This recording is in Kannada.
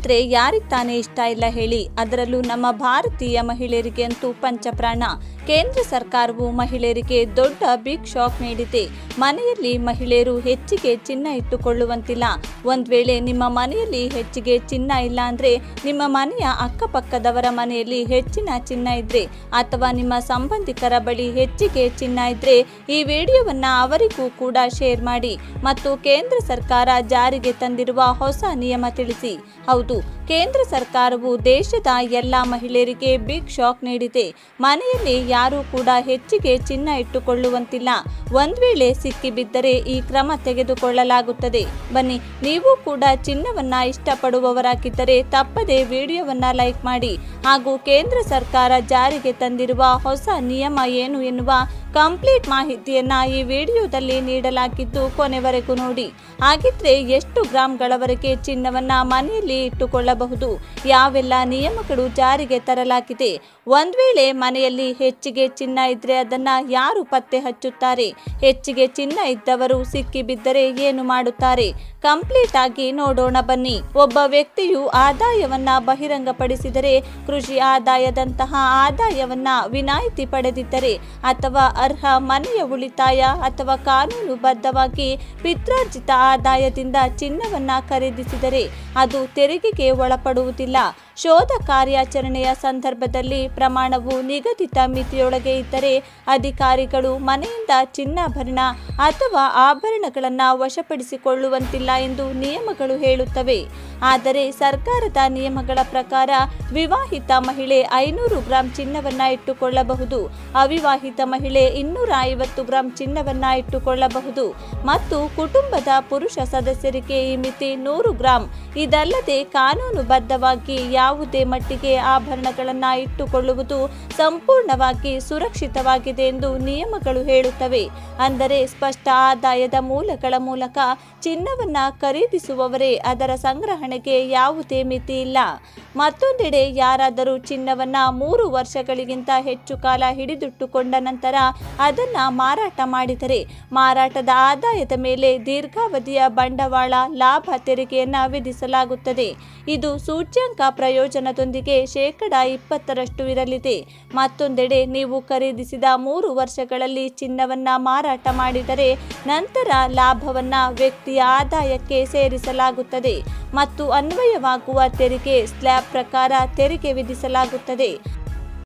ಅಂದ್ರೆ ಯಾರಿಗೆ ತಾನೇ ಇಷ್ಟ ಇಲ್ಲ ಹೇಳಿ ಅದರಲ್ಲೂ ನಮ್ಮ ಭಾರತೀಯ ಮಹಿಳೆಯರಿಗೆ ಅಂತೂ ಪಂಚಪ್ರಾಣ ಕೇಂದ್ರ ಸರ್ಕಾರವು ಮಹಿಳೆಯರಿಗೆ ದೊಡ್ಡ ಬಿಗ್ ಶಾಕ್ ನೀಡಿದೆ ಮನೆಯಲ್ಲಿ ಮಹಿಳೆಯರು ಹೆಚ್ಚಿಗೆ ಚಿನ್ನ ಇಟ್ಟುಕೊಳ್ಳುವಂತಿಲ್ಲ ಒಂದ್ ವೇಳೆ ನಿಮ್ಮ ಮನೆಯಲ್ಲಿ ಹೆಚ್ಚಿಗೆ ಚಿನ್ನ ಇಲ್ಲ ಅಂದ್ರೆ ನಿಮ್ಮ ಮನೆಯ ಅಕ್ಕಪಕ್ಕದವರ ಮನೆಯಲ್ಲಿ ಹೆಚ್ಚಿನ ಚಿನ್ನ ಇದ್ರೆ ಅಥವಾ ನಿಮ್ಮ ಸಂಬಂಧಿಕರ ಬಳಿ ಹೆಚ್ಚಿಗೆ ಚಿನ್ನ ಇದ್ರೆ ಈ ವಿಡಿಯೋವನ್ನ ಅವರಿಗೂ ಕೂಡ ಶೇರ್ ಮಾಡಿ ಮತ್ತು ಕೇಂದ್ರ ಸರ್ಕಾರ ಜಾರಿಗೆ ತಂದಿರುವ ಹೊಸ ನಿಯಮ ತಿಳಿಸಿ ಹೌದು ಕೇಂದ್ರ ಸರ್ಕಾರವು ದೇಶದ ಎಲ್ಲ ಮಹಿಳೆಯರಿಗೆ ಬಿಗ್ ಶಾಕ್ ನೀಡಿದೆ ಮನೆಯಲ್ಲಿ ಯಾರೂ ಕೂಡ ಹೆಚ್ಚಿಗೆ ಚಿನ್ನ ಇಟ್ಟುಕೊಳ್ಳುವಂತಿಲ್ಲ ಒಂದ್ ವೇಳೆ ಸಿಕ್ಕಿಬಿದ್ದರೆ ಈ ಕ್ರಮ ತೆಗೆದುಕೊಳ್ಳಲಾಗುತ್ತದೆ ಬನ್ನಿ ನೀವು ಕೂಡ ಚಿನ್ನವನ್ನ ಇಷ್ಟಪಡುವವರಾಗಿದ್ದರೆ ತಪ್ಪದೆ ವಿಡಿಯೋವನ್ನ ಲೈಕ್ ಮಾಡಿ ಹಾಗೂ ಕೇಂದ್ರ ಸರ್ಕಾರ ಜಾರಿಗೆ ತಂದಿರುವ ಹೊಸ ನಿಯಮ ಏನು ಎನ್ನುವ ಕಂಪ್ಲೀಟ್ ಮಾಹಿತಿಯನ್ನ ಈ ವಿಡಿಯೋದಲ್ಲಿ ನೀಡಲಾಗಿದ್ದು ಕೊನೆವರೆಗೂ ನೋಡಿ ಹಾಗಿದ್ರೆ ಎಷ್ಟು ಗ್ರಾಂಗಳವರೆಗೆ ಚಿನ್ನವನ್ನ ಮನೆಯಲ್ಲಿ ಇಟ್ಟುಕೊಳ್ಳಬಹುದು ಯಾವೆಲ್ಲ ನಿಯಮಗಳು ಜಾರಿಗೆ ತರಲಾಗಿದೆ ಒಂದ್ ವೇಳೆ ಮನೆಯಲ್ಲಿ ಹೆಚ್ಚಿಗೆ ಚಿನ್ನ ಇದ್ರೆ ಅದನ್ನ ಯಾರು ಪತ್ತೆ ಹಚ್ಚುತ್ತಾರೆ ಹೆಚ್ಚಿಗೆ ಚಿನ್ನ ಇದ್ದವರು ಸಿಕ್ಕಿ ಬಿದ್ದರೆ ಏನು ಮಾಡುತ್ತಾರೆ ಕಂಪ್ಲೀಟ್ ಆಗಿ ನೋಡೋಣ ಬನ್ನಿ ಒಬ್ಬ ವ್ಯಕ್ತಿಯು ಆದಾಯವನ್ನ ಬಹಿರಂಗಪಡಿಸಿದರೆ ಕೃಷಿ ಆದಾಯದಂತಹ ಆದಾಯವನ್ನ ವಿನಾಯಿತಿ ಪಡೆದಿದ್ದರೆ ಅಥವಾ ಅರ್ಹ ಮನೆಯ ಉಳಿತಾಯ ಅಥವಾ ಕಾನೂನುಬದ್ಧವಾಗಿ ಪಿತ್ರಾರ್ಜಿತ ಆದಾಯದಿಂದ ಚಿನ್ನವನ್ನ ಖರೀದಿಸಿದರೆ ಅದು ತೆರಿಗೆಗೆ ಒಳಪಡುವುದಿಲ್ಲ ಶೋಧ ಕಾರ್ಯಾಚರಣೆಯ ಸಂದರ್ಭದಲ್ಲಿ ಪ್ರಮಾಣವು ನಿಗದಿತ ಮಿತಿಯೊಳಗೆ ಇದ್ದರೆ ಅಧಿಕಾರಿಗಳು ಮನೆಯಿಂದ ಚಿನ್ನಾಭರಣ ಅಥವಾ ಆಭರಣಗಳನ್ನು ವಶಪಡಿಸಿಕೊಳ್ಳುವಂತಿಲ್ಲ ಎಂದು ನಿಯಮಗಳು ಹೇಳುತ್ತವೆ ಆದರೆ ಸರ್ಕಾರದ ನಿಯಮಗಳ ಪ್ರಕಾರ ವಿವಾಹಿತ ಮಹಿಳೆ ಐನೂರು ಗ್ರಾಂ ಚಿನ್ನವನ್ನ ಇಟ್ಟುಕೊಳ್ಳಬಹುದು ಅವಿವಾಹಿತ ಮಹಿಳೆ ಇನ್ನೂರ ಐವತ್ತು ಗ್ರಾಂ ಚಿನ್ನವನ್ನ ಇಟ್ಟುಕೊಳ್ಳಬಹುದು ಮತ್ತು ಕುಟುಂಬದ ಪುರುಷ ಸದಸ್ಯರಿಗೆ ಈ ಮಿತಿ ನೂರು ಗ್ರಾಂ ಇದಲ್ಲದೆ ಕಾನೂನುಬದ್ಧವಾಗಿ ಯಾವುದೇ ಮಟ್ಟಿಗೆ ಆಭರಣಗಳನ್ನ ಇಟ್ಟುಕೊಳ್ಳುವುದು ಸಂಪೂರ್ಣವಾಗಿ ಸುರಕ್ಷಿತವಾಗಿದೆ ಎಂದು ನಿಯಮಗಳು ಹೇಳುತ್ತವೆ ಅಂದರೆ ಸ್ಪಷ್ಟ ಆದಾಯದ ಮೂಲಗಳ ಮೂಲಕ ಚಿನ್ನವನ್ನ ಖರೀದಿಸುವವರೇ ಅದರ ಸಂಗ್ರಹಣೆಗೆ ಯಾವುದೇ ಮಿತಿ ಇಲ್ಲ ಮತ್ತೊಂದೆಡೆ ಯಾರಾದರೂ ಚಿನ್ನವನ್ನ ಮೂರು ವರ್ಷಗಳಿಗಿಂತ ಹೆಚ್ಚು ಕಾಲ ಹಿಡಿದಿಟ್ಟುಕೊಂಡ ನಂತರ ಅದನ್ನ ಮಾರಾಟ ಮಾಡಿದರೆ ಮಾರಾಟದ ಆದಾಯದ ಮೇಲೆ ದೀರ್ಘಾವಧಿಯ ಬಂಡವಾಳ ಲಾಭ ತೆರಿಗೆಯನ್ನ ವಿಧಿಸಲಾಗುತ್ತದೆ ಇದು ಸೂಚ್ಯಂಕ ಪ್ರಯೋಜನದೊಂದಿಗೆ ಶೇಕಡ ಇಪ್ಪತ್ತರಷ್ಟು ಇರಲಿದೆ ಮತ್ತೊಂದೆಡೆ ನೀವು ಖರೀದಿಸಿದ ಮೂರು ವರ್ಷಗಳಲ್ಲಿ ಚಿನ್ನವನ್ನ ಮಾರಾಟ ಮಾಡಿದರೆ ನಂತರ ಲಾಭವನ್ನ ವ್ಯಕ್ತಿಯ ಆದಾಯಕ್ಕೆ ಸೇರಿಸಲಾಗುತ್ತದೆ ಮತ್ತು ಅನ್ವಯವಾಗುವ ತೆರಿಗೆ ಸ್ಲ್ಯಾಬ್ ಪ್ರಕಾರ ತೆರಿಗೆ ವಿಧಿಸಲಾಗುತ್ತದೆ